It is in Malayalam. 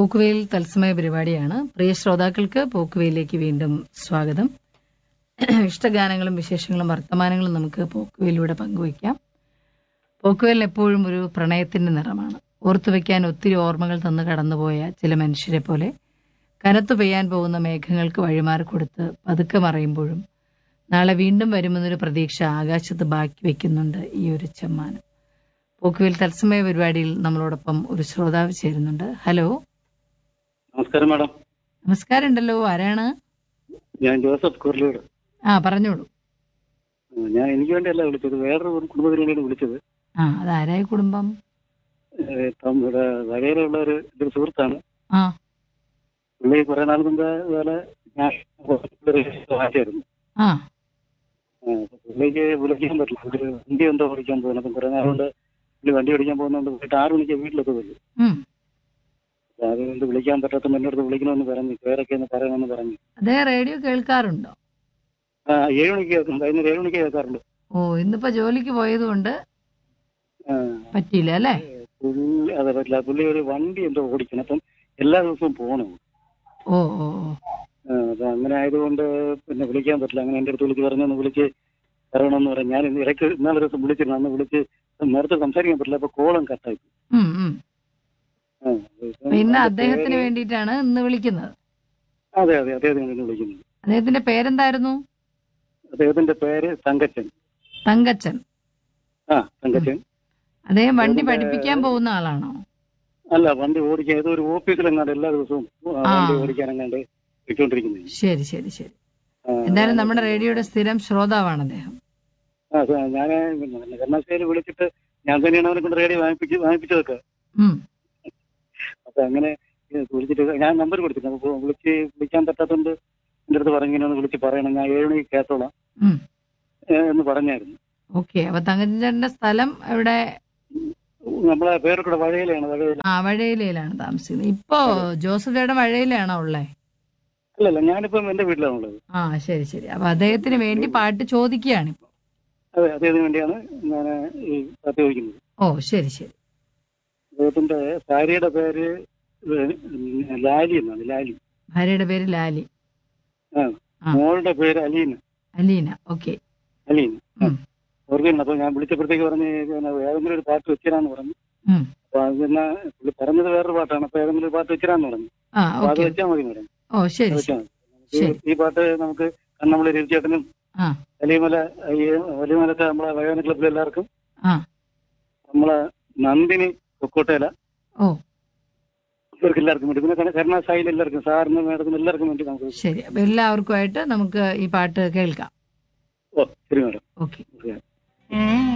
പോക്കുവെയിൽ തത്സമയ പരിപാടിയാണ് പ്രിയ ശ്രോതാക്കൾക്ക് പോക്കുവെയിലേക്ക് വീണ്ടും സ്വാഗതം ഇഷ്ടഗാനങ്ങളും വിശേഷങ്ങളും വർത്തമാനങ്ങളും നമുക്ക് പോക്കുവെയിലൂടെ പങ്കുവയ്ക്കാം പോക്കുവെയിൽ എപ്പോഴും ഒരു പ്രണയത്തിന്റെ നിറമാണ് ഓർത്തുവെക്കാൻ ഒത്തിരി ഓർമ്മകൾ തന്ന് കടന്നുപോയ ചില മനുഷ്യരെ പോലെ കനത്തു പെയ്യാൻ പോകുന്ന മേഘങ്ങൾക്ക് വഴിമാറി കൊടുത്ത് പതുക്കെ മറയുമ്പോഴും നാളെ വീണ്ടും വരുമെന്നൊരു പ്രതീക്ഷ ആകാശത്ത് ബാക്കി വെക്കുന്നുണ്ട് ഈ ഒരു ചെമ്മാനം പോക്കുവെയിൽ തത്സമയ പരിപാടിയിൽ നമ്മളോടൊപ്പം ഒരു ശ്രോതാവ് ചേരുന്നുണ്ട് ഹലോ നമസ്കാരം മാഡം നമസ്കാരം ഉണ്ടല്ലോ ആരാണ് ഞാൻ ജോസഫ് കുർലിയോട് ആ പറഞ്ഞോളൂ ഞാൻ എനിക്ക് വേണ്ടിയല്ല വിളിച്ചത് വേറൊരു കുടുംബത്തിന് വേണ്ടിയാണ് വിളിച്ചത് ആ അതാരായ കുടുംബം ഏഹ് ഇപ്പം ഇവിടെ വകയിലുള്ള ഒരു എൻ്റെ ഒരു സുഹൃത്താണ് ആ പുള്ളി കുറെ നാൾ മുമ്പ് ഇതുപോലെ ഞാൻ വായിച്ചായിരുന്നു ആ പുള്ളിക്ക് വിളിക്കാൻ പറ്റില്ല പുള്ളി വണ്ടി എന്തോ ഓടിക്കാൻ പോകുന്നു അപ്പം കുറെ നാൾ കൊണ്ട് പുള്ളി വണ്ടി ഓടിക്കാൻ പോകുന്നതുകൊണ്ട് പോയിട്ട് ആറ് മണിക്ക് വീട്ടിലെത്തുള്ളൂ ഉം അപ്പൊ അതുകൊണ്ട് വിളിക്കാൻ പറ്റാത്ത എൻ്റെ അടുത്ത് വിളിക്കണമെന്ന് പറഞ്ഞു പേരൊക്കെ ഒന്ന് പറയണമെന്ന് പറഞ്ഞു അതേ റേഡിയോ കേൾക്കാറുണ്ടോ ആ ഏഴ് മണിക്ക് കേൾക്കും വൈകുന്നേരം ഏഴ് മണിക്ക് കേൾക്കാറുണ്ട് ഓ ഇന്നിപ്പോ ജോലിക്ക് പോയത് കൊണ്ട് ആ, പറ്റിയില്ല അല്ലേ പുള്ളി അതെ പറ്റില്ല പുള്ളി ഒരു വണ്ടി എന്തോ ഓടിക്കണം അപ്പം എല്ലാ ദിവസവും പോകണം ഓ ഓ ഓ ആ, അപ്പൊ അങ്ങനെ ആയതുകൊണ്ട് പിന്നെ വിളിക്കാൻ പറ്റില്ല അങ്ങനെ എന്റെ അടുത്ത് വിളിച്ച് പറഞ്ഞു ഒന്ന് വിളിച്ച് പറയണമെന്ന് പറഞ്ഞു ഞാൻ ഇന്ന് ഇടയ്ക്ക് ഇന്നാളെ ദിവസം വിളിച്ചിരുന്നു അന്ന് വിളിച്ച് നേരത്തെ സംസാരിക്കാൻ പറ്റില്ല അപ്പൊ കോളം കട്ടായി ഉം ഉം ആ, അപ്പൊ ഇപ്പം അപ്പൊ ഇന്ന് അതിന്റെ അദ്ദേഹത്തിന് പേര്- വേണ്ടിയിട്ടാണ് ഇന്ന് വിളിക്കുന്നത് അതെ അതെ അദ്ദേഹത്തിന് വേണ്ടി വിളിക്കുന്നത് അദ്ദേഹത്തിന്റെ പേരെന്തായിരുന്നു അദ്ദേഹത്തിന്റെ പേര് തങ്കച്ചൻ തങ്കച്ചൻ ആ തങ്കച്ചൻ അദ്ദേഹം വണ്ടി അദ്ദേഹത്തിന്റെ- പഠിപ്പിക്കാൻ പോകുന്ന ആളാണോ അല്ല വണ്ടി ഓടിക്കാൻ ഏതോ ഒരു ഓഫീസിലെങ്ങാണ്ട് എല്ലാ ദിവസവും ആ, ആ. വണ്ടി ഓടിക്കാൻ എങ്ങാണ്ട് ഇട്ടുകൊണ്ടിരിക്കുന്നത് ശരി ശരി ശരി എന്തായാലും നമ്മുടെ റേഡിയോയുടെ സ്ഥിരം ശ്രോതാവാണ് അദ്ദേഹം ഞാൻ കർണാശയിൽ വിളിച്ചിട്ട് ഞാൻ തന്നെയാണ് അവനെ കൊണ്ട് റേഡിയോ വാങ്ങിപ്പിച്ച് വാങ്ങിപ്പിച്ചതൊക്കെ ഉം അപ്പൊ അങ്ങനെ ഇത് വിളിച്ചിട്ട് ഞാൻ നമ്പർ കൊടുത്തിട്ടുണ്ട് അപ്പൊ വിളിച്ച് വിളിക്കാൻ പറ്റാത്തതുകൊണ്ട് എൻ്റെ അടുത്ത് പറഞ്ഞു ഇങ്ങനെ ഒന്ന് വിളിച്ച് പറയണം ഞാൻ ഏഴ് മണിക്ക് കേട്ടോളാം ഉം ഏ, എന്ന് പറഞ്ഞായിരുന്നു ഓക്കെ അപ്പൊ തങ്കച്ചന്റെ സ്ഥലം ഇവിടെ നമ്മളെ പേരൊക്കെ വഴയിലാണ് വഴയില ആ വഴയിലയിലാണ് താമസിക്കുന്നത് ഇപ്പോ ജോസഫ് ചേട്ടൻ വഴയിലാണോ ഉള്ളേ അല്ലല്ല ഞാനിപ്പം എന്റെ വീട്ടിലാണുള്ളത് ആ ശരി ശരി അപ്പൊ അദ്ദേഹത്തിന് വേണ്ടി പാട്ട് ചോദിക്കുകയാണ് ഇപ്പൊ അതെ അദ്ദേഹത്തിന് വേണ്ടിയാണ് ഞാൻ ഈ കത്ത് ചോദിക്കുന്നത് ഓ ശരി ശരി അദ്ദേഹത്തിന്റെ ഭാര്യയുടെ പേര് ഏഹ്, ലാലി എന്നാണ് ലാലി ഭാര്യയുടെ പേര് ലാലി ആ ആ. മോളുടെ പേര് അലീന അലീന ഓക്കെ അലീന ഉം. ഓർക്കുന്നുണ്ട് അപ്പൊ ഞാൻ വിളിച്ചപ്പോഴത്തേക്ക് പറഞ്ഞ് പിന്നെ ഏതെങ്കിലും ഒരു പാട്ട് വെച്ചിരാന്ന് പറഞ്ഞു ഉം അപ്പൊ അത് പിന്നെ പുള്ളി പറഞ്ഞത് വേറൊരു പാട്ടാണ് അപ്പൊ ഏതെങ്കിലും ഒരു പാട്ട് വെച്ചിരാന്ന് പറഞ്ഞു ആ അപ്പൊ അത് ഓക്കെ വെച്ചാൽ മതി മേഡം ഓ ശരി അത് ശരി വെച്ചാൽ മതി ശരി. ഈ- ഈ പാട്ട് നമുക്ക് കണ്ണമ്പളി രവിചേട്ടനും ആ വലിയമല ഈ വലിയമലത്തെ നമ്മളെ വയോജന ക്ലബിലെ എല്ലാവർക്കും ആ നമ്മളെ നന്ദിനി കൊക്കോട്ടേല ഓ ഇവർക്ക് എല്ലാവർക്കും വേണ്ടി പിന്നെ കരുണാസായിൽ എല്ലാവർക്കും സാറിനും മേഡത്തിനും എല്ലാവർക്കും വേണ്ടി നമുക്ക് ശരി അപ്പൊ എല്ലാവർക്കുമായിട്ട് നമുക്ക് ഈ പാട്ട് കേൾക്കാം ഓ ശരി മേഡം ഓക്കെ ഓക്കെ